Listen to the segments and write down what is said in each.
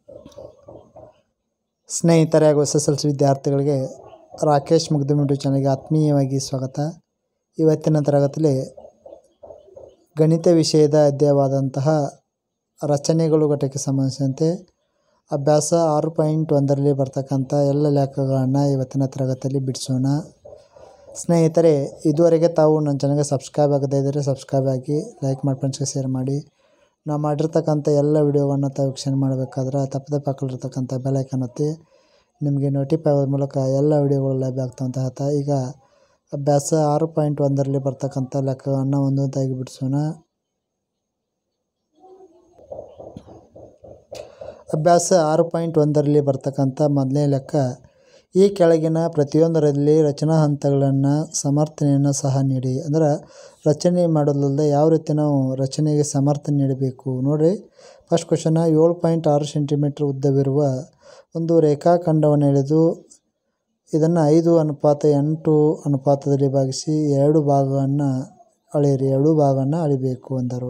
ಸ್ನೇಹಿತರೆ ಹಾಗೂ S S L C ವಿದ್ಯಾರ್ಥಿಗಳಿಗೆ ರಾಕೇಶ್ ಮುಗ್ಧಮ್ ಯೂಟ್ಯೂಬ್ ಚಾನಲ್ಗೆ ಆತ್ಮೀಯವಾಗಿ ಸ್ವಾಗತ ಇವತ್ತಿನ ತರಗತಿಯಲ್ಲಿ ಗಣಿತ ವಿಷಯದ ಅಧ್ಯಾಯವಾದಂತಹ ರಚನೆಗಳು ಘಟಕಕ್ಕೆ ಸಂಬಂಧಿಸಿದಂತೆ ಅಭ್ಯಾಸ ಆರು ಪಾಯಿಂಟ್ ಒಂದರಲ್ಲಿ ಬರ್ತಕ್ಕಂಥ ಎಲ್ಲ ಲೆಕ್ಕಗಳನ್ನು ಇವತ್ತಿನ ತರಗತಿಯಲ್ಲಿ ಬಿಡಿಸೋಣ ಸ್ನೇಹಿತರೆ ಇದುವರೆಗೆ ತಾವು ನನ್ನ ಚಾನಲ್ಗೆ ಸಬ್ಸ್ಕ್ರೈಬ್ ಆಗದೇ ಇದ್ದರೆ ಸಬ್ಸ್ಕ್ರೈಬ್ ಆಗಿ ಲೈಕ್ ಮಾಡಿ ಫ್ರೆಂಡ್ಸ್ಗೆ ಶೇರ್ ಮಾಡಿ ನಾವು ಮಾಡಿರ್ತಕ್ಕಂಥ ಎಲ್ಲ ವಿಡಿಯೋವನ್ನು ತಾವು ವೀಕ್ಷಣೆ ಮಾಡಬೇಕಾದ್ರೆ ತಪ್ಪದೆ ಪಕ್ಕದಲ್ಲಿರ್ತಕ್ಕಂಥ ಬೆಲ್ ಐಕನ್ ಒತ್ತಿ ನಿಮಗೆ ನೋಟಿಫೈ ಆಗೋದ್ರ ಮೂಲಕ ಎಲ್ಲ ವಿಡಿಯೋಗಳು ಲಭ್ಯ ಆಗ್ತಾವಂತ ಹೇಳ್ತಾ ಈಗ ಅಭ್ಯಾಸ ಆರು ಪಾಯಿಂಟ್ ಒಂದರಲ್ಲಿ ಬರ್ತಕ್ಕಂಥ ಲೆಕ್ಕಗಳನ್ನು ಒಂದೊಂದಾಗಿ ಬಿಡಿಸೋಣ ಅಭ್ಯಾಸ ಆರು ಪಾಯಿಂಟ್ ಒಂದರಲ್ಲಿ ಬರ್ತಕ್ಕಂಥ ಮೊದಲನೇ ಲೆಕ್ಕ ಈ ಕೆಳಗಿನ ಪ್ರತಿಯೊಂದರಲ್ಲಿ ರಚನಾ ಹಂತಗಳನ್ನು ಸಮರ್ಥನೆಯನ್ನು ಸಹ ನೀಡಿ ಅಂದ್ರೆ ರಚನೆ ಮಾಡೋದಲ್ಲದೆ ಯಾವ ರೀತಿ ನಾವು ರಚನೆಗೆ ಸಮರ್ಥನೆ ನೀಡಬೇಕು ನೋಡಿರಿ ಫಸ್ಟ್ ಕ್ವಶನ ಏಳು ಪಾಯಿಂಟ್ ಆರು ಸೆಂಟಿಮೀಟ್ರ್ ಉದ್ದವಿರುವ ಒಂದು ರೇಖಾಖಂಡವನ್ನು ಎಳೆದು ಇದನ್ನು ಐದು ಅನುಪಾತ ಎಂಟು ಅನುಪಾತದಲ್ಲಿ ಭಾಗಿಸಿ ಎರಡು ಭಾಗವನ್ನು ಅಳೆಯಿರಿ ಎರಡು ಭಾಗವನ್ನು ಅಳಿಬೇಕು ಅಂದರು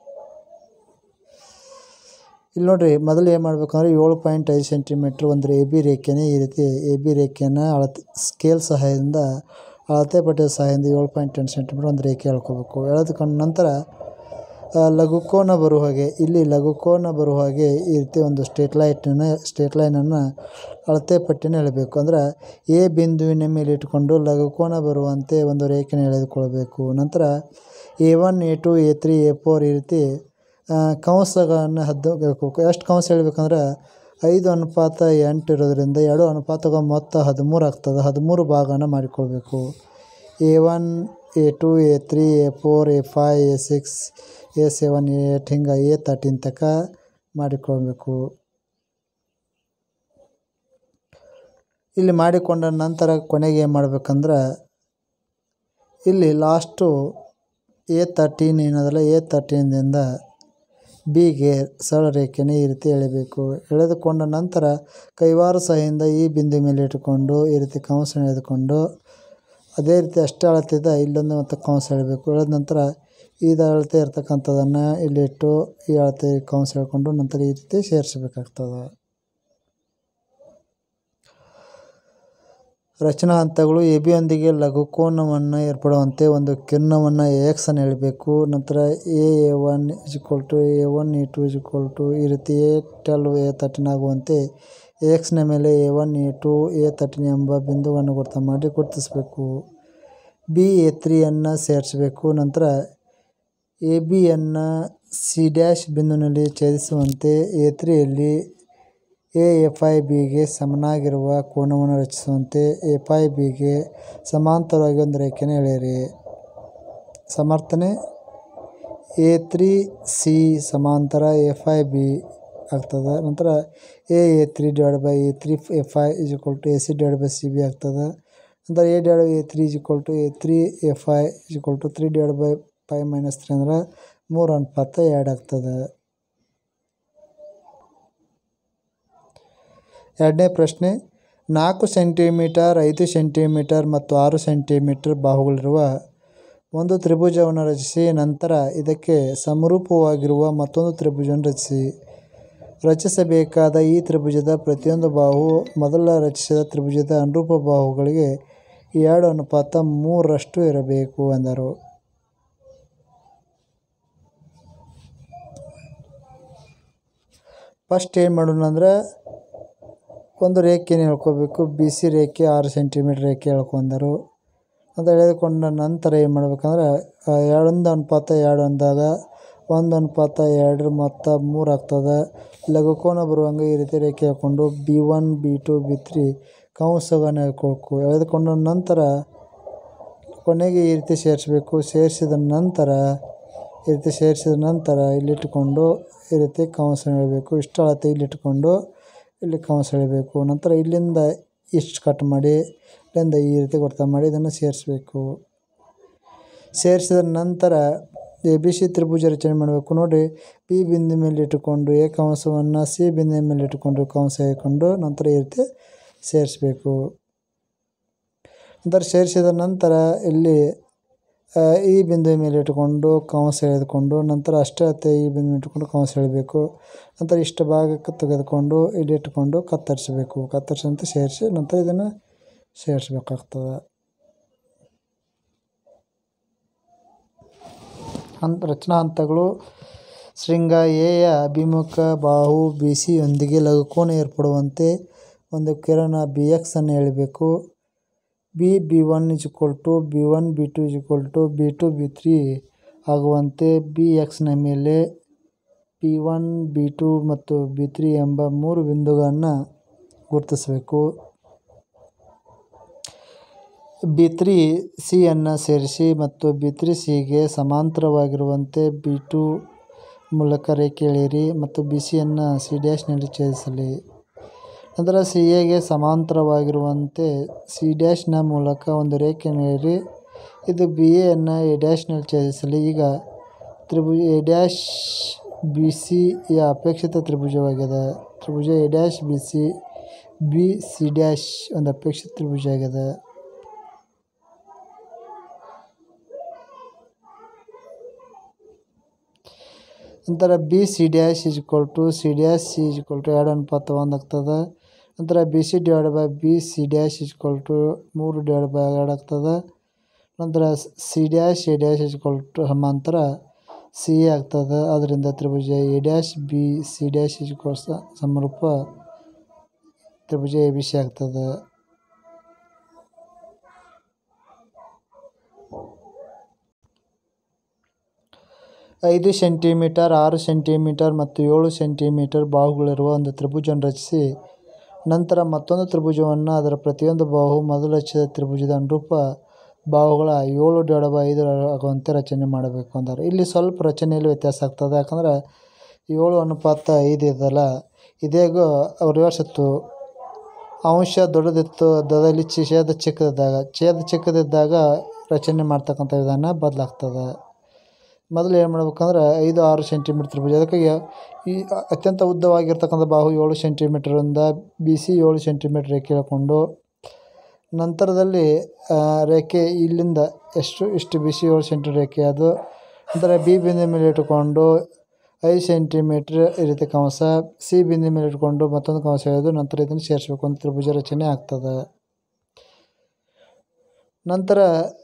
ಇಲ್ಲಿ ನೋಡಿರಿ ಮೊದಲು ಏನು ಮಾಡಬೇಕಂದ್ರೆ ಏಳು ಪಾಯಿಂಟ್ ಐದು ಸೆಂಟಿಮೀಟ್ರ್ ಒಂದು ಎ ಬಿ ರೇಖೆನೇ ಈ ರೀತಿ ಎ ಬಿ ರೇಖೆಯನ್ನು ಅಳತೆ ಸ್ಕೇಲ್ ಸಹಾಯದಿಂದ ಅಳತೆ ಪಟ್ಟಿಯ ಸಹಾಯದಿಂದ ಏಳು ಪಾಯಿಂಟ್ ಎಂಟು ಸೆಂಟಿಮೀಟ್ರ್ ಒಂದು ರೇಖೆ ಎಳ್ಕೋಬೇಕು ಎಳೆದುಕೊಂಡ ನಂತರ ಲಘುಕೋನ ಬರುವ ಹಾಗೆ ಇಲ್ಲಿ ಲಘುಕೋನ ಬರುವ ಹಾಗೆ ಈ ರೀತಿ ಒಂದು ಸ್ಟ್ರೇಟ್ ಲೈಟನ್ನು ಸ್ಟ್ರೇಟ್ ಲೈನನ್ನು ಅಳತೆ ಪಟ್ಟಿನ ಎಳಬೇಕು ಅಂದ್ರೆ ಎ ಬಿಂದುವಿನ ಮೇಲೆ ಇಟ್ಕೊಂಡು ಲಘುಕೋನ ಬರುವಂತೆ ಒಂದು ರೇಖೆನ ಎಳೆದುಕೊಳ್ಬೇಕು ನಂತರ A one A two A three A four ಈ ರೀತಿ ಕಂಸಗಳನ್ನು ಹದ್ದು ಹೇಳ್ಬೇಕು ಎಷ್ಟು ಕಂಸ ಹೇಳ್ಬೇಕಂದ್ರೆ ಐದು ಅನುಪಾತ ಎಂಟು ಇರೋದ್ರಿಂದ ಎರಡು ಅನುಪಾತಗಳ ಮೊತ್ತ ಹದಿಮೂರು ಆಗ್ತದೆ ಹದಿಮೂರು ಭಾಗನ ಮಾಡಿಕೊಳ್ಬೇಕು A one A two A three A four A five A six A seven A eight ಹಿಂಗೆ ಎ ತರ್ಟೀನ್ ತನಕ ಮಾಡಿಕೊಳ್ಬೇಕು ಇಲ್ಲಿ ಮಾಡಿಕೊಂಡ ನಂತರ ಕೊನೆಗೆ ಏನು ಮಾಡ್ಬೇಕಂದ್ರೆ ಇಲ್ಲಿ ಲಾಸ್ಟು ಎ ತರ್ಟೀನ್ ಏನದಲ್ಲ ಎ ತರ್ಟೀನ್ದಿಂದ ಬಿಗೆ ಸರಳ ರೇಖೆನ ಈ ರೀತಿ ಎಳೆಯಬೇಕು ಎಳೆದುಕೊಂಡ ನಂತರ ಕೈವಾರ ಸಹಾಯದಿಂದ ಈ ಬಿಂದು ಮೇಲೆ ಇಟ್ಟುಕೊಂಡು ಈ ರೀತಿ ಕಂಸ ಎಳೆದುಕೊಂಡು ಅದೇ ರೀತಿ ಅಷ್ಟೇ ಅಳತಿದ್ದ ಇಲ್ಲೊಂದು ಮತ್ತು ಕಂಸ ಎಳಿಬೇಕು ಎಳೆದ ನಂತರ ಇದು ಅಳತೆ ಇರ್ತಕ್ಕಂಥದ್ದನ್ನು ಇಲ್ಲಿಟ್ಟು ಈ ಅಳತೆ ಕಂಸ ಎಳ್ಕೊಂಡು ನಂತರ ಈ ರೀತಿ ಸೇರಿಸಬೇಕಾಗ್ತದೆ ರಚನಾ ಹಂತಗಳು ಎ ಬಿಯೊಂದಿಗೆ ಲಘುಕೋನವನ್ನು ಏರ್ಪಡುವಂತೆ ಒಂದು ಕಿರಣವನ್ನು ಎಕ್ಸನ್ನು ಎಳಿಬೇಕು ನಂತರ A A one is equal to A one A two is equal to ಈ ರೀತಿ ಎ ಟ್ವೆಲ್ವ್ ಎ ತರ್ಟಿನ್ ಆಗುವಂತೆ ಎಕ್ಸ್ನ ಮೇಲೆ A one A two A thirteen ಎಂಬ ಬಿಂದುವನ್ನು ಗುರ್ತು ಮಾಡಿ ಗುರುತಿಸಬೇಕು ಬಿ ಎ ತ್ರೀಯನ್ನು ಸೇರಿಸಬೇಕು ನಂತರ ಎ ಬಿಯನ್ನು ಸಿ ಡ್ಯಾಶ್ ಬಿಂದುವಿನಲ್ಲಿ ಛೇದಿಸುವಂತೆ ಎ ತ್ರೀಯಲ್ಲಿ ಎ ಎಫ್ ಐ ಬಿಗೆ ಸಮನಾಗಿರುವ ಕೋನವನ್ನು ರಚಿಸುವಂತೆ ಎಫ್ ಐ ಬಿಗೆ ಸಮಾಂತರವಾಗಿ ಒಂದು ರೇಖೆನ ಎಳೆಯಿರಿ ಸಮರ್ಥನೆ ಎ ತ್ರೀ ಸಿ ಸಮಾಂತರ ಎಫ್ ಐ ಬಿ ಆಗ್ತದೆ ನಂತರ A A three divide by A three F I is equal to A C divide by C B ಆಗ್ತದೆ ನಂತರ A divide A three is equal to A three F I is equal to three divide by five minus three ಅಂದ್ರೆ ಮೂರು ಅನುಪಾತ ಎರಡು ಆಗ್ತದೆ ಎರಡನೇ ಪ್ರಶ್ನೆ ನಾಲ್ಕು ಸೆಂಟಿಮೀಟರ್ ಐದು ಸೆಂಟಿಮೀಟರ್ ಮತ್ತು ಆರು ಸೆಂಟಿಮೀಟರ್ ಬಾಹುಗಳಿರುವ ಒಂದು ತ್ರಿಭುಜವನ್ನು ರಚಿಸಿ ನಂತರ ಇದಕ್ಕೆ ಸಮರೂಪವಾಗಿರುವ ಮತ್ತೊಂದು ತ್ರಿಭುಜವನ್ನು ರಚಿಸಿ ರಚಿಸಬೇಕಾದ ಈ ತ್ರಿಭುಜದ ಪ್ರತಿಯೊಂದು ಬಾಹು ಮೊದಲ ರಚಿಸಿದ ತ್ರಿಭುಜದ ಅನುರೂಪ ಬಾಹುಗಳಿಗೆ ಎರಡು ಅನುಪಾತ ಮೂರರಷ್ಟು ಇರಬೇಕು ಎಂದರು ಫಸ್ಟ್ ಏನು ಮಾಡೋಣ ಅಂದ್ರೆ ಒಂದು ರೇಖೆನ ಹೇಳ್ಕೋಬೇಕು ಬಿ ಸಿ ರೇಖೆ ಆರು ಸೆಂಟಿಮೀಟ್ರ್ ರೇಖೆ ಹೇಳ್ಕೊಂಡರು ಅಂತ ಎಳೆದುಕೊಂಡ ನಂತರ ಏನು ಮಾಡ್ಬೇಕಂದ್ರೆ ಎರಡೊಂದು ಅನುಪಾತ ಎರಡು ಅಂದಾಗ ಒಂದು ಅನುಪಾತ ಎರಡರ ಮೊತ್ತ ಮೂರು ಆಗ್ತದೆ ಲಘುಕೋನ ಬರುವಂಗೆ ಈ ರೀತಿ ರೇಖೆ ಹಾಕ್ಕೊಂಡು B one B two B three ಕಂಸವನ್ನು ಹೇಳ್ಕೊಳ್ಕು ಎಳೆದುಕೊಂಡ ನಂತರ ಕೊನೆಗೆ ಈ ರೀತಿ ಸೇರಿಸ್ಬೇಕು ಸೇರಿಸಿದ ನಂತರ ಈ ರೀತಿ ಸೇರಿಸಿದ ನಂತರ ಇಲ್ಲಿಟ್ಟುಕೊಂಡು ಈ ರೀತಿ ಕಂಸ ಎಳಿಬೇಕು ಇಷ್ಟು ಅಳತೆ ಇಲ್ಲಿಟ್ಕೊಂಡು ಇಲ್ಲಿ ಕಂಸ ಎಳಿಬೇಕು ನಂತರ ಇಲ್ಲಿಂದ ಇಷ್ಟು ಕಟ್ ಮಾಡಿ ಇಲ್ಲಿಂದ ಈ ರೀತಿ ಗುರ್ತ ಮಾಡಿ ಇದನ್ನು ಸೇರಿಸ್ಬೇಕು ಸೇರಿಸಿದ ನಂತರ ಎ ಬಿ ಸಿ ತ್ರಿಭುಜ ರಚನೆ ಮಾಡಬೇಕು ನೋಡಿ ಪಿ ಬಿಂದು ಮೇಲೆ ಇಟ್ಟುಕೊಂಡು ಎ ಕಂಸವನ್ನು ಸಿ ಬಿಂದು ಮೇಲೆ ಇಟ್ಟುಕೊಂಡು ಕಂಸ ಹಾಕ್ಕೊಂಡು ನಂತರ ಈ ರೀತಿ ಸೇರಿಸ್ಬೇಕು ನಂತರ ಸೇರಿಸಿದ ನಂತರ ಇಲ್ಲಿ ಈ ಬಿಂದುವಿನ ಮೇಲೆ ಇಟ್ಟುಕೊಂಡು ಕಂಸ ಎಳೆದುಕೊಂಡು ನಂತರ ಅಷ್ಟೇ ಹತ್ತೆ ಈ ಬಿಂದು ಇಟ್ಟುಕೊಂಡು ಕಂಸ ಎಳಿಬೇಕು ನಂತರ ಇಷ್ಟು ಭಾಗಕ್ಕೆ ತೆಗೆದುಕೊಂಡು ಇಲ್ಲಿ ಇಟ್ಟುಕೊಂಡು ಕತ್ತರಿಸಬೇಕು ಕತ್ತರಿಸಿದಂತೆ ಸೇರಿಸಿ ನಂತರ ಇದನ್ನು ಸೇರಿಸ್ಬೇಕಾಗ್ತದೆ ಹಂತ ರಚನಾ ಹಂತಗಳು ಶೃಂಗ ಎಯ ಅಭಿಮುಖ ಬಾಹು ಬಿ ಸಿಯೊಂದಿಗೆ ಲಘುಕೋನ ಏರ್ಪಡುವಂತೆ ಒಂದು ಕಿರಣ ಬಿ ಎಕ್ಸ್ ಅನ್ನು ಎಳಿಬೇಕು B B one is equal to B one B two is equal to B two B three ಆಗುವಂತೆ ಬಿ ಎಕ್ಸ್ನ ಮೇಲೆ ಬಿ ಒನ್ ಬಿ ಟು ಮತ್ತು ಬಿ ತ್ರೀ ಎಂಬ ಮೂರು ಬಿಂದುಗಳನ್ನು ಗುರುತಿಸಬೇಕು ಬಿ ತ್ರೀ ಸಿಯನ್ನು ಸೇರಿಸಿ ಮತ್ತು ಬಿ ತ್ರೀ ಸಿಗೆ ಸಮಾಂತರವಾಗಿರುವಂತೆ ಬಿ ಟು ಮೂಲಕ ರೇಖೆ ಎಳೆಯಿರಿ ಮತ್ತು ಬಿ ಸಿಯನ್ನು ಸಿ ಡ್ಯಾಶ್ನಲ್ಲಿ ಛೇದಿಸಲಿ ನಂತರ ಸಿ ಎಗೆ ಸಮಾಂತರವಾಗಿರುವಂತೆ ಸಿ ಡ್ಯಾಶ್ನ ಮೂಲಕ ಒಂದು ರೇಖೆಯನ್ನು ಎಳೆಯಿರಿ ಇದು ಬಿ ಎಯನ್ನು ಎ ಡ್ಯಾಶ್ನಲ್ಲಿ ಛೇದಿಸಲಿ ಈಗ ತ್ರಿಭುಜ ಎ ಡ್ಯಾಶ್ ಬಿ ಸಿ ಯ ಅಪೇಕ್ಷಿತ ತ್ರಿಭುಜವಾಗಿದೆ ತ್ರಿಭುಜ A dash B C B C dash ಒಂದು ಅಪೇಕ್ಷಿತ ತ್ರಿಭುಜ ಆಗಿದೆ ನಂತರ B C dash is equal to C dash C is equal to ಎರಡು ಅನುಪಾತ ಒಂದು ಆಗ್ತದೆ ನಂತರ B C divide by B C dash is equal to ಮೂರು ಡಿವೈಡ್ ಬೈ ಎರಡು ಆಗ್ತದೆ ನಂತರ C dash A dash is equal to ಸಮಾಂತರ ಸಿ ಎ ಆಗ್ತದೆ ಅದರಿಂದ ತ್ರಿಭುಜ A dash B C dash is equal ಸಮರೂಪ ತ್ರಿಭುಜ ಎ ಬಿ ಸಿ ಆಗ್ತದೆ ಐದು ಸೆಂಟಿಮೀಟರ್ ಆರು ಸೆಂಟಿಮೀಟರ್ ಮತ್ತು ಏಳು ಸೆಂಟಿಮೀಟರ್ ಬಾಹುಗಳಿರುವ ಒಂದು ತ್ರಿಭುಜವನ್ನು ರಚಿಸಿ ನಂತರ ಮತ್ತೊಂದು ತ್ರಿಭುಜವನ್ನು ಅದರ ಪ್ರತಿಯೊಂದು ಬಾಹು ಮೊದಲು ರಚಿಸಿದ ತ್ರಿಭುಜದ ಅನುರೂಪ ಬಾಹುಗಳ ಏಳು ಡಿವೈಡ್ ಬೈ ಐದು ಆಗುವಂತೆ ರಚನೆ ಮಾಡಬೇಕು ಅಂತಾರೆ ಇಲ್ಲಿ ಸ್ವಲ್ಪ ರಚನೆಯಲ್ಲಿ ವ್ಯತ್ಯಾಸ ಆಗ್ತದೆ ಯಾಕಂದ್ರೆ ಏಳು ಅನುಪಾತ ಐದು ಇದಲ್ಲ ಇದೇಗೋ ರಿವರ್ಸ್ ಇತ್ತು ಅಂಶ ದೊಡ್ಡದಿತ್ತು ದದಲ್ಲಿ ಚಿ ಛೇದ ಚಿಕ್ಕದಿದ್ದಾಗ ಛೇದ ಚಿಕ್ಕದಿದ್ದಾಗ ರಚನೆ ಮಾಡ್ತಕ್ಕಂಥ ವಿಧಾನ ಬದಲಾಗ್ತದೆ ಮೊದಲು ಏನು ಮಾಡ್ಬೇಕಂದ್ರೆ ಐದು ಆರು ಸೆಂಟಿಮೀಟ್ರ್ ತ್ರಿಭುಜ ಅದಕ್ಕಾಗಿ ಈ ಅತ್ಯಂತ ಉದ್ದವಾಗಿರ್ತಕ್ಕಂಥ ಬಾಹು ಏಳು ಸೆಂಟಿಮೀಟ್ರಿಂದ ಬಿ ಸಿ ಏಳು ಸೆಂಟಿಮೀಟ್ರ್ ರೇಖೆ ಎಳ್ಕೊಂಡು ನಂತರದಲ್ಲಿ ರೇಖೆ ಇಲ್ಲಿಂದ ಎಷ್ಟು ಇಷ್ಟು ಬಿ ಸಿ ಏಳು ಸೆಂಟಿಮೀಟ್ರ್ ರೇಖೆ ಅದು ನಂತರ ಬಿ ಬಿಂದು ಮೇಲೆ ಇಟ್ಟುಕೊಂಡು ಐದು ಸೆಂಟಿಮೀಟ್ರ್ ಈ ರೀತಿ ಕಂಸ ಸಿ ಬಿಂದು ಮೇಲೆ ಇಟ್ಕೊಂಡು ಮತ್ತೊಂದು ಕಂಸ ಎಳೆದು ನಂತರ ಇದನ್ನು ಸೇರಿಸ್ಬೇಕು ಒಂದು ತ್ರಿಭುಜ ರಚನೆ ಆಗ್ತದೆ ನಂತರ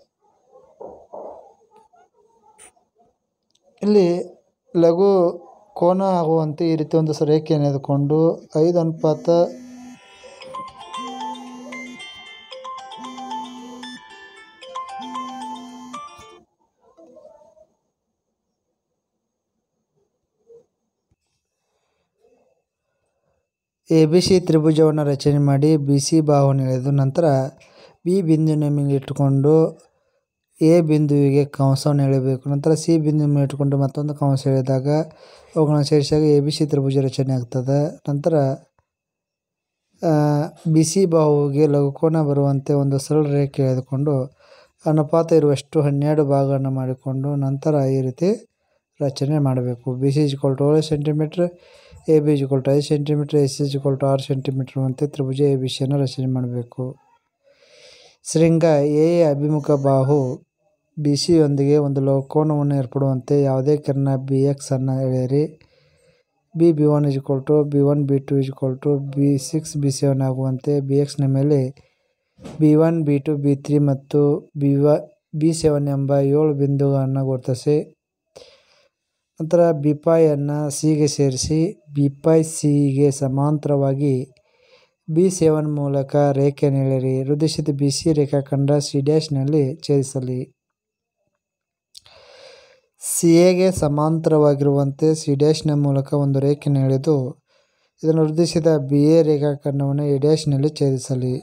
ಇಲ್ಲಿ ಲಘು ಕೋನ ಆಗುವಂತೆ ಈ ರೀತಿ ಒಂದು ಸ ರೇಖೆಯನ್ನು ಎಳೆದುಕೊಂಡು ಐದು ಅನುಪಾತ ಎ ಬಿ ಸಿ ತ್ರಿಭುಜವನ್ನು ರಚನೆ ಮಾಡಿ ಬಿ ಸಿ ಬಾಹುವನ್ನು ಎಳೆದು ನಂತರ ಬಿ ಬಿಂದುವಿನ ಮೇಲೆ ಇಟ್ಟುಕೊಂಡು ಎ ಬಿಂದುವಿಗೆ ಕಂಸವನ್ನು ಎಳೆಯಬೇಕು ನಂತರ ಸಿ ಬಿಂದುವಿನ ಮೇಲೆ ಇಟ್ಟುಕೊಂಡು ಮತ್ತೊಂದು ಕಂಸ ಎಳೆದಾಗ ಅವುಗಳನ್ನು ಸೇರಿಸಿದಾಗ ಎ ಬಿ ಸಿ ತ್ರಿಭುಜ ರಚನೆ ಆಗ್ತದೆ ನಂತರ ಬಿ ಸಿ ಬಾಹುವಿಗೆ ಲಘುಕೋನ ಬರುವಂತೆ ಒಂದು ಸರಳ ರೇಖೆ ಎಳೆದುಕೊಂಡು ಅನುಪಾತ ಇರುವಷ್ಟು ಹನ್ನೆರಡು ಭಾಗವನ್ನು ಮಾಡಿಕೊಂಡು ನಂತರ ಈ ರೀತಿ ರಚನೆ ಮಾಡಬೇಕು ಬಿ ಸಿ ಇಜ್ಕೊಲ್ ಟು ಏಳು centimetre A B is equal to ಐದು centimetre S C is equal to ಆರು ಸೆಂಟಿಮೀಟ್ರ್ ಅಂತೆ ತ್ರಿಭುಜ ಎ ಬಿ ಸಿಯನ್ನು ರಚನೆ ಮಾಡಬೇಕು ಶೃಂಗ ಎ ಅಭಿಮುಖ ಬಾಹು ಬಿ ಸಿಯೊಂದಿಗೆ ಒಂದು ಲಘುಕೋನವನ್ನು ಏರ್ಪಡುವಂತೆ ಯಾವುದೇ ಕಿರಣ ಬಿ ಎಕ್ಸ್ ಅನ್ನು ಎಳೆಯಿರಿ B B one is equal to B one B two is equal to B six B seven ಆಗುವಂತೆ ಬಿ ಎಕ್ಸ್ನ ಮೇಲೆ B one B two B three ಮತ್ತು ಬಿ ವ ಬಿ ಸೆವೆನ್ ಎಂಬ ಏಳು ಬಿಂದುಗಳನ್ನು ಗುರುತಿಸಿ ನಂತರ ಬಿ ಪೈಯನ್ನು ಸಿಗೆ ಸೇರಿಸಿ ಬಿ ಪೈ ಸಿಗೆ ಸಮಾಂತರವಾಗಿ ಬಿ ಸೆವೆನ್ ಮೂಲಕ ರೇಖೆಯನ್ನು ಎಳೆಯಿರಿ ವೃದ್ಧಿಸಿದ ಬಿ ಸಿ ರೇಖಾಖಂಡ ಸಿ ಡ್ಯಾಶ್ನಲ್ಲಿ ಛೇದಿಸಲಿ ಸಿ ಎಗೆ ಸಮಾಂತರವಾಗಿರುವಂತೆ ಸಿ ಡ್ಯಾಶ್ನ ಮೂಲಕ ಒಂದು ರೇಖೆಯನ್ನು ಎಳೆದು ಇದನ್ನು ವೃದ್ಧಿಸಿದ ಬಿ ಎ ರೇಖಾಖಂಡವನ್ನು ಎ ಡ್ಯಾಶ್ನಲ್ಲಿ ಛೇದಿಸಲಿ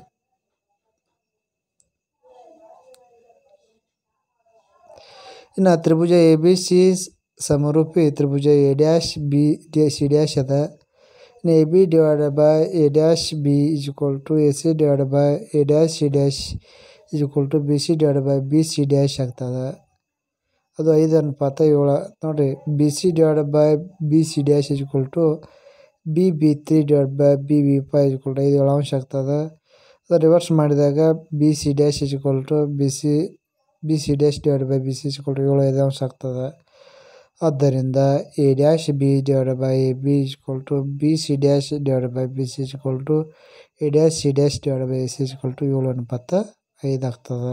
ಇನ್ನು ತ್ರಿಭುಜ ಎ ಬಿ ಸಿ ಸಮರೂಪಿ ತ್ರಿಭುಜ A dash B D C dash ಅದ ಇನ್ನು A B divide by A dash B is equal to A C divide by A dash C dash is equal to B C divide by B C dash ಆಗ್ತದೆ ಅದು ಐದು ಅನುಪಾತ ಏಳು ನೋಡಿರಿ B C divide by B C dash is equal to B B three divide by B V five is equal to ಐದು ಏಳು ಅಂಶ ಆಗ್ತದೆ ಅದು ರಿವರ್ಸ್ ಮಾಡಿದಾಗ B C dash is equal to B C B C dash divide by B C is equal to ಏಳು ಐದು ಅಂಶ ಆಗ್ತದೆ ಆದ್ದರಿಂದ A dash B divide by A B is equal to B C dash divide by B C is equal to A dash C dash divide by A C is equal to ಏಳು ಅನುಪಾತ ಐದು ಆಗ್ತದೆ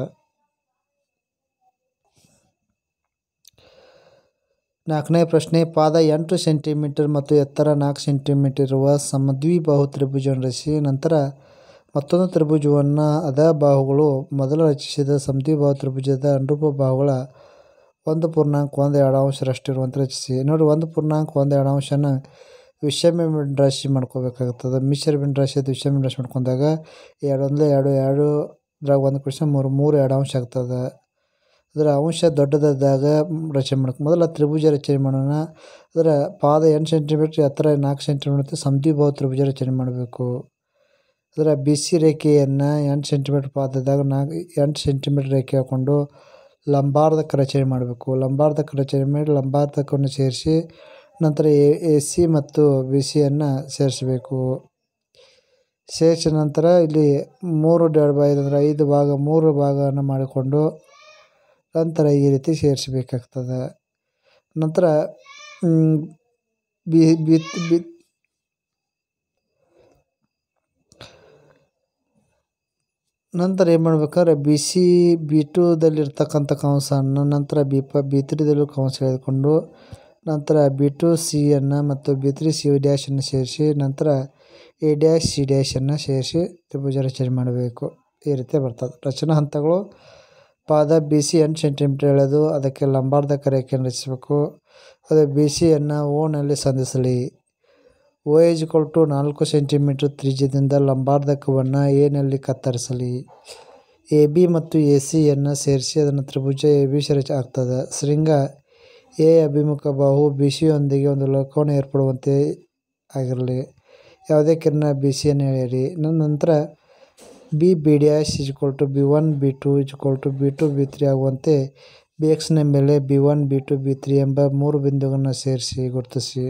ನಾಲ್ಕನೇ ಪ್ರಶ್ನೆ ಪಾದ ಎಂಟು ಸೆಂಟಿಮೀಟರ್ ಮತ್ತು ಎತ್ತರ ನಾಲ್ಕು ಸೆಂಟಿಮೀಟರ್ ಇರುವ ಸಮದ್ವಿಬಾಹು ತ್ರಿಭುಜವನ್ನು ರಚಿಸಿ ನಂತರ ಮತ್ತೊಂದು ತ್ರಿಭುಜವನ್ನು ಅದ ಬಾಹುಗಳು ಮೊದಲು ರಚಿಸಿದ ಸಮದ್ವಿಬಾಹು ತ್ರಿಭುಜದ ಅನುರೂಪ ಬಾಹುಗಳ ಒಂದು ಪೂರ್ಣಾಂಕ ಒಂದು ಎರಡು ಅಂಶರಷ್ಟಿರುವಂತೆ ರಚಿಸಿ ನೋಡಿ ಒಂದು ಪೂರ್ಣಾಂಕ ಒಂದು ಎರಡು ಅಂಶನ ವಿಷಮ ರಾಶಿ ಮಾಡ್ಕೋಬೇಕಾಗ್ತದೆ ಮಿಶ್ರ ರಾಶಿ ಅದು ವಿಷಮ ರಾಶಿ ಮಾಡ್ಕೊಂಡಾಗ ಎರಡು ಒಂದು ಎರಡು ಎರಡು ಇದ್ರಾಗ ಒಂದು ಕ್ವಶನ್ ಮೂರು ಮೂರು ಎರಡು ಅಂಶ ಆಗ್ತದೆ ಅದರ ಅಂಶ ದೊಡ್ಡದಾದಾಗ ರಚನೆ ಮಾಡ್ಕೊ ಮೊದಲ ತ್ರಿಭುಜ ರಚನೆ ಮಾಡೋಣ ಅದರ ಪಾದ ಎಂಟು ಸೆಂಟಿಮೀಟ್ರ್ ಎತ್ತರ ನಾಲ್ಕು ಸೆಂಟಿಮೀಟ್ರ್ ಸಮದ್ವಿಬಾಹು ತ್ರಿಭುಜ ರಚನೆ ಮಾಡಬೇಕು ಅದರ ಬಿಸಿ ರೇಖೆಯನ್ನು ಎಂಟು ಸೆಂಟಿಮೀಟ್ರ್ ಪಾದದಾಗ ನಾಲ್ಕು ಎಂಟು ಸೆಂಟಿಮೀಟ್ರ್ ರೇಖೆ ಹಾಕ್ಕೊಂಡು ಲಂಬಾರ್ಧಕ ರಚನೆ ಮಾಡಬೇಕು ಲಂಬಾರ್ಧಕ ರಚನೆ ಮಾಡಿ ಲಂಬಾರ್ಧಕವನ್ನು ಸೇರಿಸಿ ನಂತರ ಎ ಎ ಸಿ ಮತ್ತು ಬಿ ಸಿಯನ್ನು ಸೇರಿಸಬೇಕು ಸೇರಿಸಿದ ನಂತರ ಇಲ್ಲಿ ಮೂರು ಡಿವೈಡ್ ಬೈ ಐದು ಅಂದರೆ ಐದು ಭಾಗ ಮೂರು ಭಾಗವನ್ನು ಮಾಡಿಕೊಂಡು ನಂತರ ಈ ರೀತಿ ಸೇರಿಸಬೇಕಾಗ್ತದೆ ನಂತರ ಬಿ ಬಿತ್ ಬಿ ನಂತರ ಏನು ಮಾಡ್ಬೇಕಾದ್ರೆ ಬಿ ಸಿ ಬಿ ಟೂದಲ್ಲಿರ್ತಕ್ಕಂಥ ಕಂಸವನ್ನು ನಂತರ ಬಿ ಪ ಬಿ ತ್ರೀದಲ್ಲೂ ಕಂಸ ಎಳೆದುಕೊಂಡು ನಂತರ ಬಿ ಟು ಸಿಯನ್ನು ಮತ್ತು ಬಿ ತ್ರೀ ಸಿ ಡ್ಯಾಶನ್ನು ಸೇರಿಸಿ ನಂತರ ಎ ಡ್ಯಾಶ್ ಸಿ ಡ್ಯಾಶನ್ನು ಸೇರಿಸಿ ತ್ರಿಭುಜ ರಚನೆ ಮಾಡಬೇಕು ಈ ರೀತಿ ಬರ್ತದೆ ರಚನಾ ಹಂತಗಳು ಪಾದ ಬಿ ಸಿ ಎಂಟು ಸೆಂಟಿಮೀಟರ್ ಎಳೆದು ಅದಕ್ಕೆ ಲಂಬಾರ್ಧಕ ರೇಖೆಯನ್ನು ರಚಿಸಬೇಕು ಅದೇ ಬಿ ಸಿಯನ್ನು ಓನಲ್ಲಿ ಸಂಧಿಸಲಿ ಓ ಈಜ್ಕೊಲ್ ಟು ನಾಲ್ಕು ಸೆಂಟಿಮೀಟರ್ ತ್ರಿಜ್ಯದಿಂದ ಲಂಬಾರ್ಧಕವನ್ನು ಎನಲ್ಲಿ ಕತ್ತರಿಸಲಿ ಎ ಬಿ ಮತ್ತು ಎ ಸಿಯನ್ನು ಸೇರಿಸಿ ಅದನ್ನು ತ್ರಿಭುಜ ಎ ಬಿ ಸಿ ರಚ ಆಗ್ತದೆ ಶೃಂಗ ಎ ಅಭಿಮುಖ ಬಾಹು ಬಿ ಸಿಯೊಂದಿಗೆ ಒಂದು ಲೋಕೋನ ಏರ್ಪಡುವಂತೆ ಆಗಿರಲಿ ಯಾವುದೇ ಕಿರಣ ಬಿ ಸಿಯನ್ನು ಎಳೆಯಿರಿ ನಂತರ B B dash is equal to B one B two is equal to B two B three ಆಗುವಂತೆ ಬಿ ಎಕ್ಸ್ನ ಮೇಲೆ B one B two B three ಎಂಬ ಮೂರು ಬಿಂದುಗಳನ್ನು ಸೇರಿಸಿ ಗುರುತಿಸಿ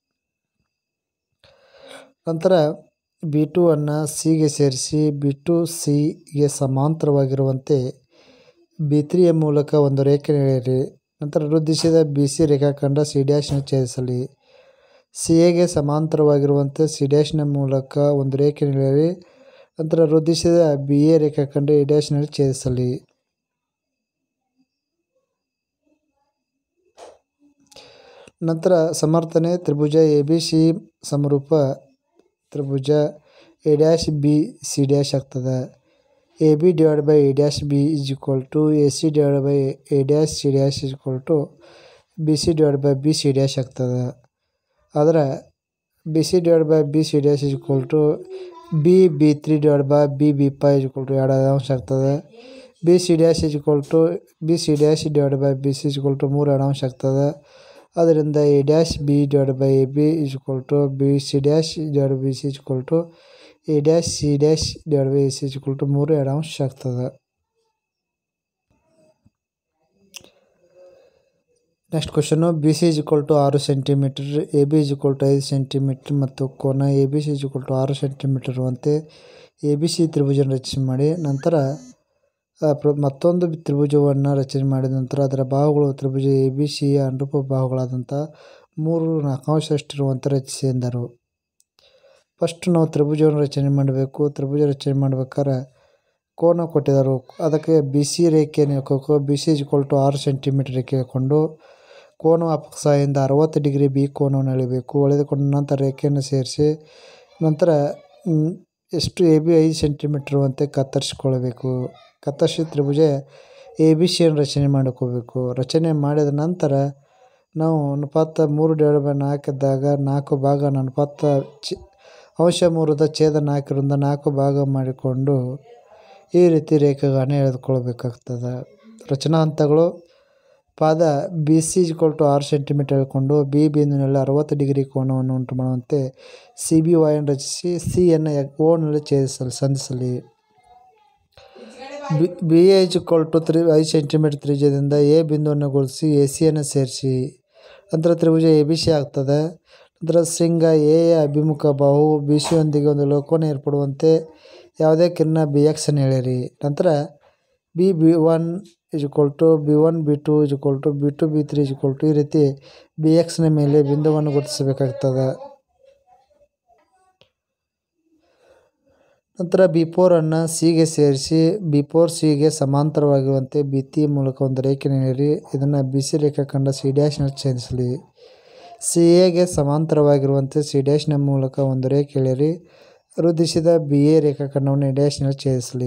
ನಂತರ ಬಿ ಟು ಅನ್ನು ಸಿಗೆ ಸೇರಿಸಿ ಬಿ ಟು ಸಿಗೆ ಸಮಾಂತರವಾಗಿರುವಂತೆ ಬಿ ತ್ರೀಯ ಮೂಲಕ ಒಂದು ರೇಖೆ ಎಳೆಯಿರಿ ನಂತರ ವೃದ್ಧಿಸಿದ ಬಿ ಸಿ ರೇಖಾಖಂಡ ಸಿ ಡ್ಯಾಶ್ನ ಛೇದಿಸಲಿ ಸಿ ಎಗೆ ಸಮಾಂತರವಾಗಿರುವಂತೆ ಸಿ ಡ್ಯಾಶ್ನ ಮೂಲಕ ಒಂದು ರೇಖೆ ಎಳೆಯಿರಿ ನಂತರ ವೃದ್ಧಿಸಿದ ಬಿ ಎ ರೇಖಾಖಂಡ ಎ ಡ್ಯಾಶ್ನಲ್ಲಿ ಛೇದಿಸಲಿ ನಂತರ ಸಮರ್ಥನೆ ತ್ರಿಭುಜ ಎ ಬಿ ಸಿ ಸಮರೂಪ ತ್ರಿಭುಜ A dash B C dash ಆಗ್ತದೆ A B divide by A dash B is equal to A C divide by A dash C dash is equal to B C divide by B C dash ಆಗ್ತದೆ ಆದರೆ B C divide by B C dash is equal to B B three divide by B B pi is equal to ಎರಡು ಅಂಶ ಆಗ್ತದೆ B C dash is equal to B C dash divide by B C is equal to ಮೂರು ಎರಡು ಅಂಶ ಆಗ್ತದೆ ಅದರಿಂದ A dash B divide by A B is equal to B C dash divide B C is equal to A dash C dash divide by A C is equal to ಮೂರು ಎರಡು ಅಂಶ ಆಗ್ತದೆ next question B C is equal to ಆರು centimetre A B is equal to ಐದು centimetre ಮತ್ತು ಕೋನ A B C is equal to ಆರು centimetre ಇರುವಂತೆ ಎ ಬಿ ಸಿ ತ್ರಿಭುಜನ ರಚನೆ ಮಾಡಿ ನಂತರ ಆ, ಪ್ರ- ಮತ್ತೊಂದು ತ್ರಿಭುಜವನ್ನು ರಚನೆ ಮಾಡಿದ ನಂತರ ಅದರ ಬಾಹುಗಳು ತ್ರಿಭುಜ ಎ ಬಿ ಸಿಯ ಅನುರೂಪ ಬಾಹುಗಳಾದಂಥ ಮೂರು ನಾಲ್ಕಾಂಶಷ್ಟಿರುವಂತೆ ರಚಿಸಿ ಎಂದರು ಫಸ್ಟ್ ನಾವು ತ್ರಿಭುಜವನ್ನು ರಚನೆ ಮಾಡಬೇಕು ತ್ರಿಭುಜ ರಚನೆ ಮಾಡ್ಬೇಕಾದ್ರೆ ಕೋನ ಕೊಟ್ಟಿದ್ದಾರೆ ಅದಕ್ಕೆ ಬಿ ಸಿ ರೇಖೆಯನ್ನು ಹಾಕೋಕು ಬಿ ಸಿ ಇಜ್ಕೊಲ್ ಟು ಆರು ಸೆಂಟಿಮೀಟರ್ ರೇಖೆ ಹಾಕ್ಕೊಂಡು ಕೋನ ಅಪಕ್ಷದಿಂದ ಅರವತ್ತು ಡಿಗ್ರಿ ಬಿ ಕೋನವನ್ನು ಎಳಿಬೇಕು ಎಳೆದುಕೊಂಡ ನಂತರ ರೇಖೆಯನ್ನು ಸೇರಿಸಿ ನಂತರ ಮ್, ಎಷ್ಟು ಎ ಬಿ ಐದು ಸೆಂಟಿಮೀಟ್ರ್ ಅಂತೆ ಕತ್ತರಿಸ್ಕೊಳ್ಬೇಕು ಕತ್ತರಿಸಿ ತ್ರಿಭುಜ ಎ ಬಿ ಸಿಯನ್ನು ರಚನೆ ಮಾಡ್ಕೋಬೇಕು ರಚನೆ ಮಾಡಿದ ನಂತರ ನಾವು ಅನುಪಾತ ಮೂರು ಡಿವೈಡ್ ಬೈ ನಾಲ್ಕು ಇದ್ದಾಗ ನಾಲ್ಕು ಭಾಗ ಅನುಪಾತ ಚಿ ಅಂಶ ಮೂರದ ಛೇದ ನಾಲ್ಕರಿಂದ ನಾಲ್ಕು ಭಾಗ ಮಾಡಿಕೊಂಡು ಈ ರೀತಿ ರೇಖೆಗಳನ್ನು ಎಳೆದುಕೊಳ್ಬೇಕಾಗ್ತದೆ ರಚನಾ ಹಂತಗಳು ಪಾದ ಬಿ ಸಿ ಇಜ್ಕೊಲ್ ಟು ಆರು ಸೆಂಟಿಮೀಟರ್ ಎಳ್ಕೊಂಡು ಬಿ ಬಿಂದುವಿನಲ್ಲಿ ಅರವತ್ತು ಡಿಗ್ರಿ ಕೋನವನ್ನು ಉಂಟು ಮಾಡುವಂತೆ ಸಿ ಬಿ ವಾಯನ್ನು ರಚಿಸಿ ಸಿಯನ್ನು ಓನಲ್ಲಿ ಛೇದಿಸಲಿ ಸಂಧಿಸಲಿ B B A is equal to three ಐದು ಸೆಂಟಿಮೀಟರ್ ತ್ರಿಜ್ಯದಿಂದ ಎ ಬಿಂದುವನ್ನು ಗೊಳಿಸಿ ಎ ಸಿಯನ್ನು ಸೇರಿಸಿ ನಂತರ ತ್ರಿಭುಜ ಎ ಬಿ ಸಿ ಆಗ್ತದೆ ನಂತರ ಶೃಂಗ ಎ ಯ ಅಭಿಮುಖ ಬಾಹು ಬಿ ಸಿಯೊಂದಿಗೆ ಒಂದು ಲೋಕೋನ ಏರ್ಪಡುವಂತೆ ಯಾವುದೇ ಕಿರಣ ಬಿ ಎಕ್ಸನ್ನು ಎಳೆಯಿರಿ ನಂತರ B B one is equal to B one B two is equal to B two B three is equal to ಈ ರೀತಿ ಬಿ ಎಕ್ಸ್ನ ಮೇಲೆ ಬಿಂದುವನ್ನು ಗುರುತಿಸಬೇಕಾಗ್ತದೆ ನಂತರ ಬಿ ಫೋರನ್ನು ಸಿಗೆ ಸೇರಿಸಿ ಬಿ ಫೋರ್ ಸಿಗೆ ಸಮಾಂತರವಾಗಿರುವಂತೆ ಭಿತ್ತಿ ಮೂಲಕ ಒಂದು ರೇಖೆ ಎಳೆಯಿರಿ ಇದನ್ನು ಬಿ ಸಿ ರೇಖಾಖಂಡ ಸಿ ಡ್ಯಾಶ್ನಲ್ಲಿ ಛೇದಿಸಲಿ ಸಿ ಎಗೆ ಸಮಾಂತರವಾಗಿರುವಂತೆ ಸಿ ಡ್ಯಾಶ್ನ ಮೂಲಕ ಒಂದು ರೇಖೆ ಎಳೆಯಿರಿ ವೃದ್ಧಿಸಿದ ಬಿ ಎ ರೇಖಾಖಂಡವನ್ನು ಎ ಡ್ಯಾಶ್ನಲ್ಲಿ ಛೇದಿಸಲಿ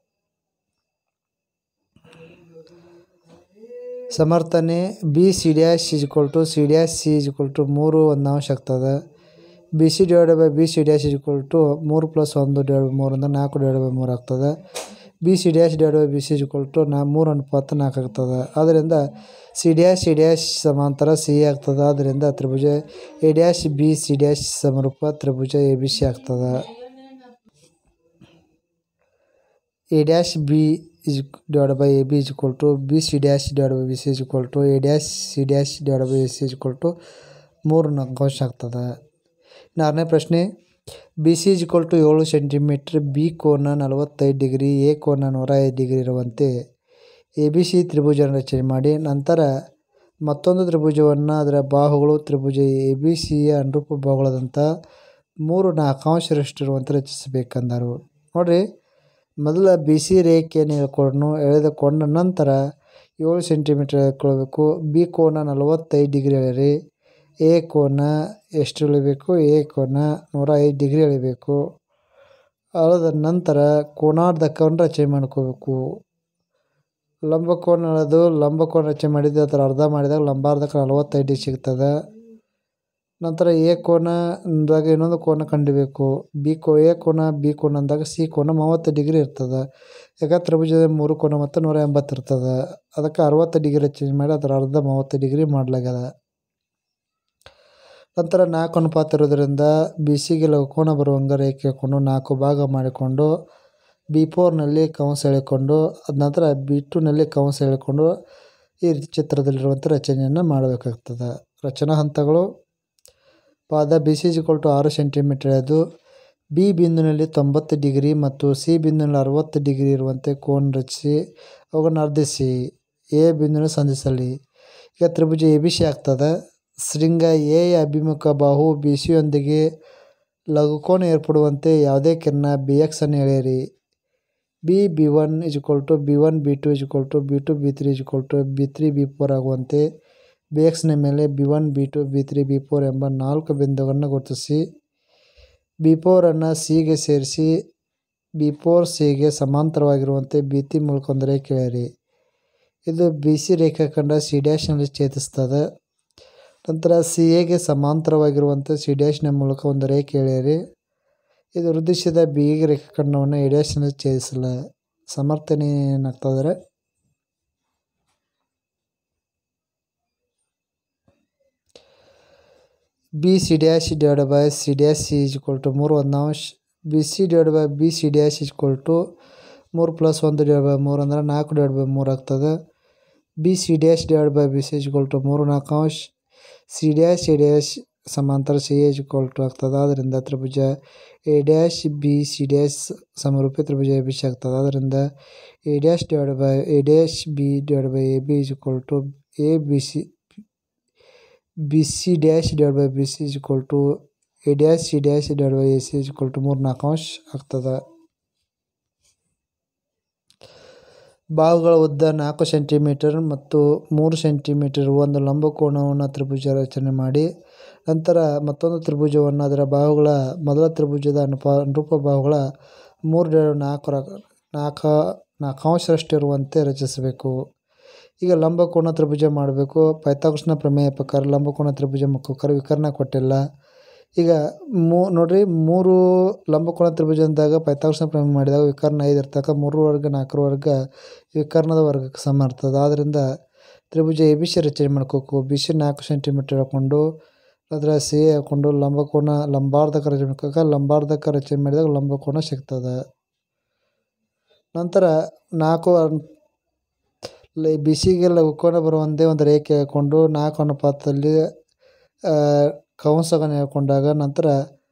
ಸಮರ್ಥನೆ B C dash is equal to C dash C is equal to ಮೂರು ಒಂದು ಅಂಶ ಆಗ್ತದೆ B C divide by B C dash is equal to ಮೂರು ಪ್ಲಸ್ ಒಂದು ಡಿವೈಡ್ ಬೈ ಮೂರು ಅಂದರೆ ನಾಲ್ಕು ಡಿವೈಡ್ ಬೈ ಮೂರು ಆಗ್ತದೆ B C dash divide by B C is equal to ನಾ ಮೂರು ಅನುಪಾತ ನಾಲ್ಕು ಆಗ್ತದೆ ಆದ್ದರಿಂದ ಸಿ ಡ್ಯಾಶ್ ಸಿ ಡ್ಯಾಶ್ ಸಮಾಂತರ ಸಿ ಆಗ್ತದೆ ಆದ್ದರಿಂದ ತ್ರಿಭುಜ A dash B C dash ಸಮರೂಪ ತ್ರಿಭುಜ ಎ ಬಿ ಸಿ ಆಗ್ತದೆ A dash B is divide by A B is equal to B C dash divide by B C is equal to A dash C dash divide by A C is equal to ಮೂರು ಅಂಶ ಆಗ್ತದೆ ಆರನೇ ಪ್ರಶ್ನೆ B C is equal to ಏಳು centimetre B ಕೋನ ನಲವತ್ತೈದು degree A ಕೋನ ನೂರ ಐದು ಡಿಗ್ರಿ ಇರುವಂತೆ ಎ ಬಿ ಸಿ ತ್ರಿಭುಜವನ್ನು ರಚನೆ ಮಾಡಿ ನಂತರ ಮತ್ತೊಂದು ತ್ರಿಭುಜವನ್ನು ಅದರ ಬಾಹುಗಳು ತ್ರಿಭುಜ ಎ ಬಿ ಸಿಯ ಅನುರೂಪ ಬಾಹುಗಳಾದಂಥ ಮೂರು ನಾಲ್ಕಾಂಶರಷ್ಟಿರುವಂತೆ ರಚಿಸಬೇಕೆಂದರು ನೋಡಿರಿ ಮೊದಲ ಬಿ ಸಿ ರೇಖೆಯನ್ನು ಎಳ್ಕೊಂಡು ಎಳೆದುಕೊಂಡ ನಂತರ ಏಳು ಸೆಂಟಿಮೀಟ್ರ್ ಎಳ್ಕೊಳ್ಬೇಕು ಬಿ ಕೋನ ನಲವತ್ತೈದು ಡಿಗ್ರಿ ಎಳೆಯಿರಿ ಎ ಕೋನ ಎಷ್ಟು ಎಳಿಬೇಕು ಎ ಕೋನ ನೂರ ಐದು ಡಿಗ್ರಿ ಎಳಿಬೇಕು ಅಳೆದ ನಂತರ ಕೋನಾರ್ಧಕವನ್ನು ರಚನೆ ಮಾಡ್ಕೋಬೇಕು ಲಂಬಕೋನ ಎಳೆದು ಲಂಬಕೋನ ರಚನೆ ಮಾಡಿದ್ದು ಅದರ ಅರ್ಧ ಮಾಡಿದಾಗ ಲಂಬಾರ್ಧಕ ನಲವತ್ತೈದು ಡಿಗ್ರಿ ಸಿಗ್ತದೆ ನಂತರ ಎ ಕೋನ ಅಂದಾಗ ಇನ್ನೊಂದು ಕೋನ ಕಂಡಿಬೇಕು ಬಿ ಕೋ ಎ ಕೋನ ಬಿ ಕೋನ ಅಂದಾಗ ಸಿ ಕೋನ ಮೂವತ್ತು ಡಿಗ್ರಿ ಇರ್ತದೆ ಯಾಕೆ ತ್ರಿಭುಜದ ಮೂರು ಕೋನ ಮತ್ತು ನೂರ ಎಂಬತ್ತು ಇರ್ತದೆ ಅದಕ್ಕೆ ಅರವತ್ತು ಡಿಗ್ರಿ ಚೇಂಜ್ ಮಾಡಿ ಅದರ ಅರ್ಧ ಮೂವತ್ತು ಡಿಗ್ರಿ ಮಾಡಲಾಗ್ಯದ ನಂತರ ನಾಲ್ಕು ಅನುಪಾತ ಇರೋದ್ರಿಂದ ಬಿ ಸಿಗೆ ಲಘುಕೋನ ಬರುವಂಗೆ ರೇಖೆ ಹಾಕ್ಕೊಂಡು ನಾಲ್ಕು ಭಾಗ ಮಾಡಿಕೊಂಡು ಬಿ ಫೋರ್ನಲ್ಲಿ ಕಂಸ ಎಳೆಕೊಂಡು ಅದ ನಂತರ ಬಿ ಟೂನಲ್ಲಿ ಕಂಸ ಎಳೆಕೊಂಡು ಈ ರೀತಿ ಚಿತ್ರದಲ್ಲಿರುವಂಥ ರಚನೆಯನ್ನು ಮಾಡಬೇಕಾಗ್ತದೆ ರಚನಾ ಹಂತಗಳು ಪಾದ ಬಿ ಸಿ ಇಕ್ವಲ್ ಟು ಆರು ಸೆಂಟಿಮೀಟರ್ ಎಳೆದು ಬಿ ಬಿಂದುವಿನಲ್ಲಿ ತೊಂಬತ್ತು ಡಿಗ್ರಿ ಮತ್ತು ಸಿ ಬಿಂದುವಿನಲ್ಲಿ ಅರವತ್ತು ಡಿಗ್ರಿ ಇರುವಂತೆ ಕೋನ್ ರಚಿಸಿ ಅವುಗಳನ್ನು ಅರ್ಧಿಸಿ ಎ ಬಿಂದುವಿನ ಸಂಧಿಸಲಿ ಈಗ ತ್ರಿಭುಜ ಎ ಬಿ ಸಿ ಆಗ್ತದೆ ಶೃಂಗ ಎ ಅಭಿಮುಖ ಬಾಹು ಬಿ ಸಿಯೊಂದಿಗೆ ಲಘುಕೋನ ಏರ್ಪಡುವಂತೆ ಯಾವುದೇ ಕಿರಣ ಬಿ ಎಕ್ಸನ್ನು ಎಳೆಯಿರಿ B B one is equal to B one B two is equal to B two B three is equal to B three B four ಆಗುವಂತೆ ಬಿ ಎಕ್ಸ್ನ ಮೇಲೆ B one B two B three B four ಎಂಬ ನಾಲ್ಕು ಬಿಂದುಗಳನ್ನು ಗುರುತಿಸಿ B ಫೋರನ್ನು ಸಿಗೆ ಸೇರಿಸಿ B four ಸಿಗೆ ಸಮಾಂತರವಾಗಿರುವಂತೆ ಬಿ ತಿ ಮೂಲಕ ಒಂದು ರೇಖೆ ಎಳೆಯಿರಿ ಇದು ಬಿ ಸಿ ರೇಖಾಖಂಡ ಸಿ ಡ್ಯಾಶ್ನಲ್ಲಿ ಛೇದಿಸ್ತದೆ ನಂತರ ಸಿ ಎಗೆ ಸಮಾಂತರವಾಗಿರುವಂತೆ ಸಿ ಡ್ಯಾಶ್ನ ಮೂಲಕ ಒಂದು ರೇಖೆ ಎಳೆಯಿರಿ ಇದು ವೃದ್ಧಿಸಿದ ಬಿ ರೇಖಾಖಂಡವನ್ನು ಎ ಡ್ಯಾಶ್ನಲ್ಲಿ ಛೇದಿಸಲ ಸಮರ್ಥನೆ ಏನಾಗ್ತದ್ರೆ B C dash divide by C dash C is equal to ಮೂರು ಒಂದು ಅಂಶ B C divide by B C dash is equal to ಮೂರು ಪ್ಲಸ್ ಒಂದು ಡಿವೈಡ್ ಬೈ ಮೂರು ಅಂದ್ರೆ ನಾಲ್ಕು ಡಿವೈಡ್ ಬೈ ಮೂರು ಆಗ್ತದೆ B C dash divide by B C is equal to ಮೂರು ನಾಲ್ಕು ಅಂಶ ಸಿ ಡ್ಯಾಶ್ ಎ ಡ್ಯಾಶ್ ಸಮಾಂತರ C A is equal to ಆಗ್ತದೆ ಆದ್ದರಿಂದ ತ್ರಿಭುಜ A dash B C dash ಸಮರೂಪಿ ತ್ರಿಭುಜ ಎ ಬಿ ಸಿ ಆಗ್ತದೆ ಆದ್ದರಿಂದ A dash divide by A dash B divide by A B is equal to A B C B C dash divide by B C is equal to A dash C dash divide by A C is equal to ಮೂರು ನಾಲ್ಕು ಅಂಶ ಆಗ್ತದೆ ಬಾಹುಗಳ ಉದ್ದ ನಾಲ್ಕು centimetre ಮತ್ತು ಮೂರು centimetre ಒಂದು ಲಂಬಕೋನವನ್ನು ತ್ರಿಭುಜ ರಚನೆ ಮಾಡಿ ನಂತರ ಮತ್ತೊಂದು ತ್ರಿಭುಜವನ್ನು ಅದರ ಬಾಹುಗಳ ಮೊದಲ ತ್ರಿಭುಜದ ಅನುಪ ಅನುರೂಪ ಬಾಹುಗಳ ಮೂರು ಡಿವೈಡ್ ನಾಲ್ಕು ರ- ನಾಲ್ಕು ನಾಲ್ಕಾಂಶರಷ್ಟಿರುವಂತೆ ರಚಿಸಬೇಕು ಈಗ ಲಂಬಕೋನ ತ್ರಿಭುಜ ಮಾಡಬೇಕು ಪೈಥಾಗರಸ್ನ ಪ್ರಮೇಯ ಪ್ರಕಾರ ಲಂಬಕೋನ ತ್ರಿಭುಜ ಮುಖಕರ ವಿಕರ್ಣ ಕೊಟ್ಟಿಲ್ಲ ಈಗ ಮೂ ನೋಡ್ರಿ ಮೂರು ಲಂಬಕೋನ ತ್ರಿಭುಜ ಅಂದಾಗ ಪೈಥಾಗರಸ್ನ ಪ್ರಮೇಯ ಮಾಡಿದಾಗ ವಿಕರ್ಣ ಐದು ಇರ್ತಕ್ಕ ಮೂರು ವರ್ಗ ನಾಲ್ಕರ ವರ್ಗ ವಿಕರ್ಣದ ವರ್ಗಕ್ಕೆ ಸಮ ಇರ್ತದೆ ಆದ್ದರಿಂದ ತ್ರಿಭುಜ ಎ ಬಿ ಸಿ ರಚನೆ ಮಾಡ್ಕೋಬೇಕು ಬಿ ಸಿ ನಾಲ್ಕು ಸೆಂಟಿಮೀಟರ್ ಹಾಕ್ಕೊಂಡು ಅದರ ಸಿ ಹಾಕ್ಕೊಂಡು ಲಂಬಕೋನ ಲಂಬಾರ್ಧಕ ರಚನೆ ಮಾಡ್ಕೋಕ ಲಂಬಾರ್ಧಕ ರಚನೆ ಮಾಡಿದಾಗ ಲಂಬಕೋನ ಸಿಗ್ತದೆ ನಂತರ ನಾಲ್ಕು ಬಿ ಸಿಗೆ ಲಘುಕೋನ ಬರುವಂತೆ ಒಂದು ರೇಖೆ ಹಾಕ್ಕೊಂಡು ನಾಲ್ಕು ಅನುಪಾತದಲ್ಲಿ ಆ, ಕಂಸಗಳನ್ನು ಹೇಳ್ಕೊಂಡಾಗ ನಂತರ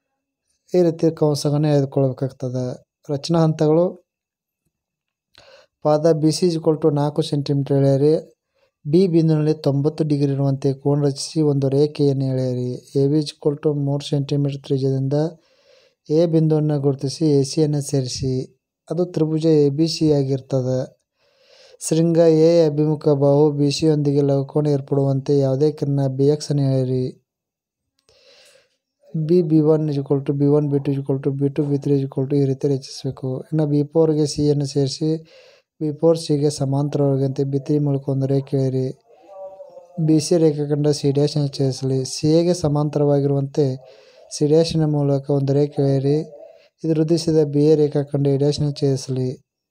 ಈ ರೀತಿ ಕಂಸಗಳನ್ನು ಎಳೆದುಕೊಳ್ಬೇಕಾಗ್ತದೆ ರಚನಾ ಹಂತಗಳು ಪಾದ ಬಿ ಸಿ ಇಜ್ಕೊಲ್ ಟು ನಾಲ್ಕು ಸೆಂಟಿಮೀಟರ್ ಎಳೆಯಿರಿ ಬಿ ಬಿಂದುವಿನಲ್ಲಿ ತೊಂಬತ್ತು ಡಿಗ್ರಿ ಇರುವಂತೆ ಕೋನ ರಚಿಸಿ ಒಂದು ರೇಖೆಯನ್ನು ಎಳೆಯಿರಿ ಎ ಬಿ ಇಜ್ಕೊಲ್ ಟು ಮೂರು ಸೆಂಟಿಮೀಟರ್ ತ್ರಿಜ್ಯದಿಂದ ಎ ಬಿಂದುವನ್ನು ಗುರುತಿಸಿ ಎ ಸಿಯನ್ನು ಸೇರಿಸಿ ಅದು ತ್ರಿಭುಜ ಎ ಬಿ ಸಿ ಆಗಿರ್ತದೆ ಶೃಂಗ ಎ ಅಭಿಮುಖ ಬಾಹು ಬಿ ಸಿಯೊಂದಿಗೆ ಲಘುಕೋನ ಏರ್ಪಡುವಂತೆ ಯಾವುದೇ ಕಿರಣ ಬಿ ಎಕ್ಸ್ ಅನ್ನು ಎಳೆಯಿರಿ B B one is equal to B one B two is equal to B two B three is equal to ಈ ರೀತಿ ರಚಿಸಬೇಕು ಇನ್ನು ಬಿ ಫೋರ್ಗೆ ಸಿಯನ್ನು ಸೇರಿಸಿ ಬಿ ಫೋರ್ ಸಿಗೆ ಸಮಾಂತರವಾಗಿರುವಂತೆ ಬಿ ತ್ರೀ ಮೂಲಕ ಒಂದು ರೇಖೆ ಎಳೆಯಿರಿ ಬಿ ಸಿ ರೇಖಾಖಂಡ ಸಿ ಡ್ಯಾಶನ್ನು ಛೇದಿಸಲಿ ಸಿ ಎಗೆ ಸಮಾಂತರವಾಗಿರುವಂತೆ ಸಿ ಡ್ಯಾಶಿನ ಮೂಲಕ ಒಂದು ರೇಖೆ ಎಳೆಯಿರಿ ಇದು ವೃದ್ಧಿಸಿದ ಬಿ ಎ ರೇಖಾಖಂಡ ಎ ಡ್ಯಾಶನ್ನು ಛೇದಿಸಲಿ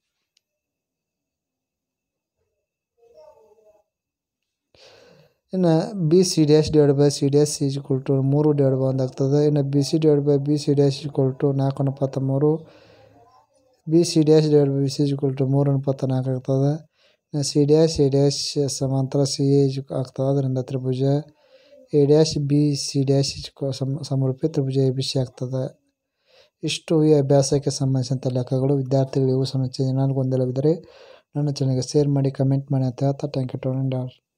ಇನ್ನು B C dash divide by C dash C is equal to ಮೂರು ಡಿವೈಡ್ ಬೈ ಒಂದು ಆಗ್ತದೆ ಇನ್ನು B C divide by B C dash is equal to ನಾಲ್ಕು ಅನುಪಾತ ಮೂರು B C dash divide by B C is equal to ಮೂರು ಅನುಪಾತ ನಾಲ್ಕು ಆಗ್ತದೆ ಇನ್ನು ಸಿ ಡ್ಯಾಶ್ ಎ ಡ್ಯಾಶ್ ಸಮಾಂತರ ಸಿ ಎ ಇಜ್ ಆಗ್ತದೆ ಅದರಿಂದ ತ್ರಿಭುಜ A dash B C dash is equal ಸಮ ಸಮರೂಪಿ ತ್ರಿಭುಜ ಎ ಬಿ ಸಿ ಆಗ್ತದೆ ಇಷ್ಟು ಈ ಅಭ್ಯಾಸಕ್ಕೆ ಸಂಬಂಧಿಸಿದಂಥ ಲೆಕ್ಕಗಳು ವಿದ್ಯಾರ್ಥಿಗಳು ಇವು ಸಮಸ್ಯೆ ಏನಾದ್ರು ಗೊಂದಲವಿದ್ದರೆ ನನ್ನ ಚಾನಲ್ಗೆ ಶೇರ್ ಮಾಡಿ ಕಮೆಂಟ್ ಮಾಡಿ ಅಂತ ಹೇಳ್ತಾ ಥ್ಯಾಂಕ್ ಯು ಟು ಆಲ್